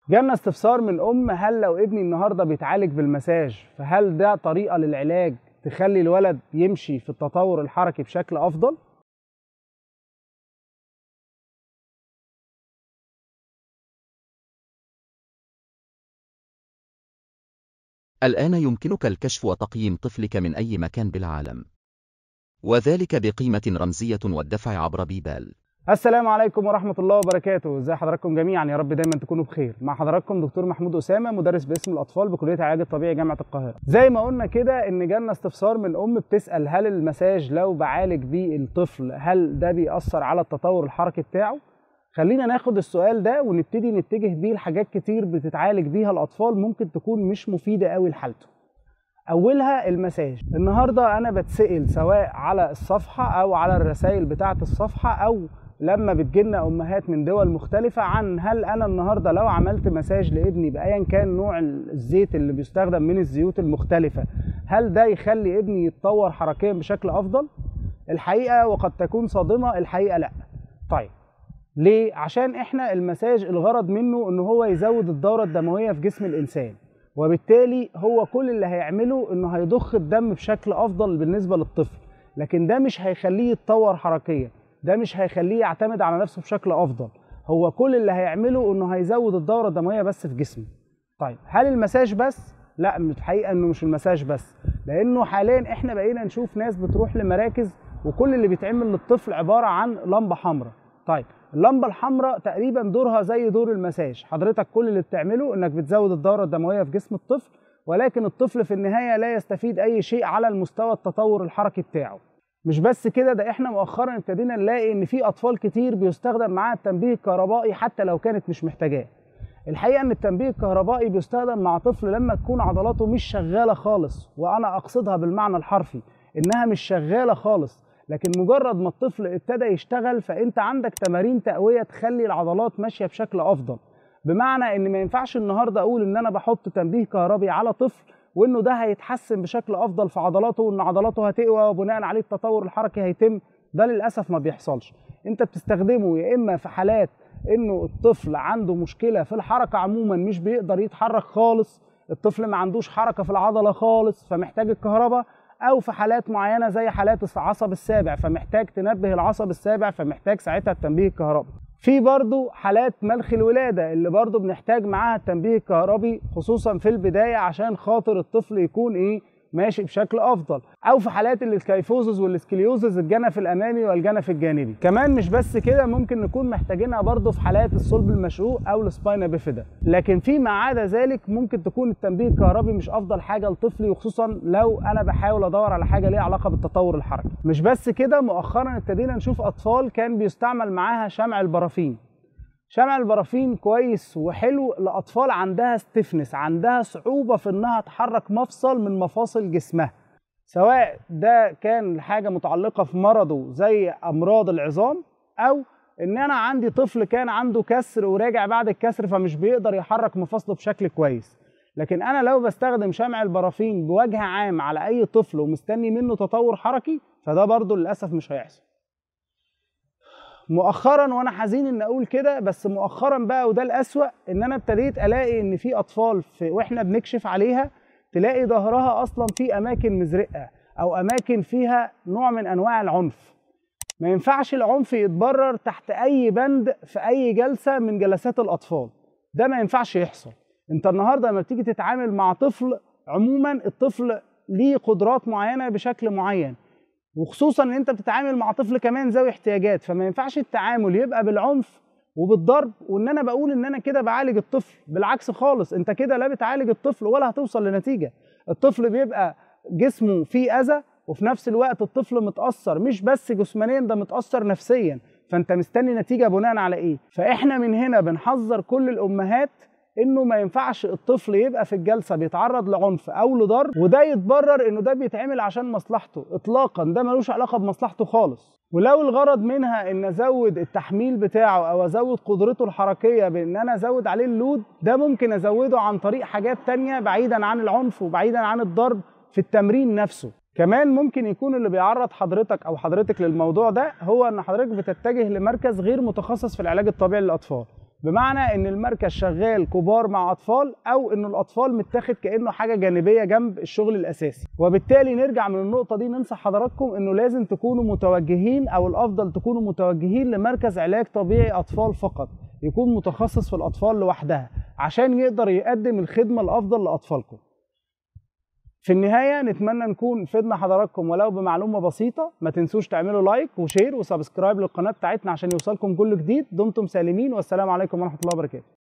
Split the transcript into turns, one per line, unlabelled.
جالنا استفسار من ام هل لو ابني النهارده بيتعالج بالمساج فهل ده طريقه للعلاج تخلي الولد يمشي في التطور الحركي بشكل افضل
الآن يمكنك الكشف وتقييم طفلك من أي مكان بالعالم وذلك بقيمة رمزية والدفع عبر بيبال
السلام عليكم ورحمة الله وبركاته، ازي حضراتكم جميعا يا رب دايما تكونوا بخير، مع حضراتكم دكتور محمود أسامة مدرس باسم الأطفال بكلية العلاج الطبيعي جامعة القاهرة. زي ما قلنا كده إن جالنا استفسار من أم بتسأل هل المساج لو بعالج بيه الطفل هل ده بيأثر على التطور الحركي بتاعه؟ خلينا ناخد السؤال ده ونبتدي نتجه بيه لحاجات كتير بتتعالج بيها الأطفال ممكن تكون مش مفيدة قوي لحالته. اولها المساج النهارده انا بتسال سواء على الصفحه او على الرسائل بتاعه الصفحه او لما بتجيلنا امهات من دول مختلفه عن هل انا النهارده لو عملت مساج لابني بايا كان نوع الزيت اللي بيستخدم من الزيوت المختلفه هل ده يخلي ابني يتطور حركيا بشكل افضل الحقيقه وقد تكون صادمه الحقيقه لا طيب ليه عشان احنا المساج الغرض منه ان هو يزود الدوره الدمويه في جسم الانسان وبالتالي هو كل اللي هيعمله انه هيضخ الدم بشكل افضل بالنسبه للطفل لكن ده مش هيخليه يتطور حركيا ده مش هيخليه يعتمد على نفسه بشكل افضل هو كل اللي هيعمله انه هيزود الدوره الدمويه بس في جسمه طيب هل المساج بس لا الحقيقه انه مش المساج بس لانه حاليا احنا بقينا نشوف ناس بتروح لمراكز وكل اللي بيتعمل للطفل عباره عن لمبه حمراء طيب اللمبه الحمراء تقريبا دورها زي دور المساج حضرتك كل اللي بتعمله انك بتزود الدوره الدمويه في جسم الطفل ولكن الطفل في النهايه لا يستفيد اي شيء على المستوى التطور الحركي بتاعه مش بس كده ده احنا مؤخرا ابتدينا نلاقي ان في اطفال كتير بيستخدم معاها التنبيه الكهربائي حتى لو كانت مش محتاجاه الحقيقه ان التنبيه الكهربائي بيستخدم مع طفل لما تكون عضلاته مش شغاله خالص وانا اقصدها بالمعنى الحرفي انها مش شغاله خالص لكن مجرد ما الطفل ابتدى يشتغل فانت عندك تمارين تقويه تخلي العضلات ماشيه بشكل افضل بمعنى ان ما ينفعش النهارده اقول ان انا بحط تنبيه كهربي على طفل وانه ده هيتحسن بشكل افضل في عضلاته وان عضلاته هتقوى وبناء عليه التطور الحركي هيتم ده للاسف ما بيحصلش انت بتستخدمه يا اما في حالات انه الطفل عنده مشكله في الحركه عموما مش بيقدر يتحرك خالص الطفل ما عندوش حركه في العضله خالص فمحتاج الكهرباء او في حالات معينه زي حالات العصب السابع فمحتاج تنبه العصب السابع فمحتاج ساعتها التنبيه الكهربي في برضو حالات ملخ الولادة اللي برضو بنحتاج معاها التنبيه الكهربي خصوصا في البداية عشان خاطر الطفل يكون ايه ماشي بشكل افضل او في حالات الكيفوزز والسكليوزز الجنف الامامي والجنف الجانبي كمان مش بس كده ممكن نكون محتاجينها برضو في حالات الصلب المشقوق او السباينا بيفيدا لكن فيما عدا ذلك ممكن تكون التنبيه الكهربي مش افضل حاجه لطفلي وخصوصا لو انا بحاول ادور على حاجه ليها علاقه بالتطور الحركي مش بس كده مؤخرا ابتدينا نشوف اطفال كان بيستعمل معاها شمع البرافين شمع البرافين كويس وحلو لاطفال عندها ستيفنس عندها صعوبه في انها تحرك مفصل من مفاصل جسمها سواء ده كان حاجه متعلقه في مرضه زي امراض العظام او ان انا عندي طفل كان عنده كسر وراجع بعد الكسر فمش بيقدر يحرك مفاصله بشكل كويس لكن انا لو بستخدم شمع البرافين بوجه عام على اي طفل ومستني منه تطور حركي فده برضه للاسف مش هيحصل مؤخرا وانا حزين ان اقول كده بس مؤخرا بقى وده الاسوأ ان انا ابتديت الاقي ان في اطفال في واحنا بنكشف عليها تلاقي ظهرها اصلا في اماكن مزرقه او اماكن فيها نوع من انواع العنف ما ينفعش العنف يتبرر تحت اي بند في اي جلسه من جلسات الاطفال ده ما ينفعش يحصل انت النهارده لما بتيجي تتعامل مع طفل عموما الطفل ليه قدرات معينه بشكل معين وخصوصا ان انت بتتعامل مع طفل كمان ذوي احتياجات فما ينفعش التعامل يبقى بالعنف وبالضرب وان انا بقول ان انا كده بعالج الطفل بالعكس خالص انت كده لا بتعالج الطفل ولا هتوصل لنتيجه الطفل بيبقى جسمه فيه اذى وفي نفس الوقت الطفل متاثر مش بس جسمانيا ده متاثر نفسيا فانت مستني نتيجه بناء على ايه فاحنا من هنا بنحذر كل الامهات انه ما ينفعش الطفل يبقى في الجلسه بيتعرض لعنف او لضرب وده يتبرر انه ده بيتعمل عشان مصلحته اطلاقا ده ملوش علاقه بمصلحته خالص ولو الغرض منها ان ازود التحميل بتاعه او ازود قدرته الحركيه بان انا ازود عليه اللود ده ممكن ازوده عن طريق حاجات تانية بعيدا عن العنف وبعيدا عن الضرب في التمرين نفسه كمان ممكن يكون اللي بيعرض حضرتك او حضرتك للموضوع ده هو ان حضرتك بتتجه لمركز غير متخصص في العلاج الطبيعي للاطفال بمعنى ان المركز شغال كبار مع اطفال او ان الاطفال متاخد كانه حاجه جانبيه جنب الشغل الاساسي وبالتالي نرجع من النقطه دي ننصح حضراتكم انه لازم تكونوا متوجهين او الافضل تكونوا متوجهين لمركز علاج طبيعي اطفال فقط يكون متخصص في الاطفال لوحدها عشان يقدر يقدم الخدمه الافضل لاطفالكم في النهاية نتمنى نكون فدنا حضراتكم ولو بمعلومة بسيطة ما تنسوش تعملوا لايك وشير وسبسكرايب للقناة بتاعتنا عشان يوصلكم كل جديد دمتم سالمين والسلام عليكم ورحمة الله وبركاته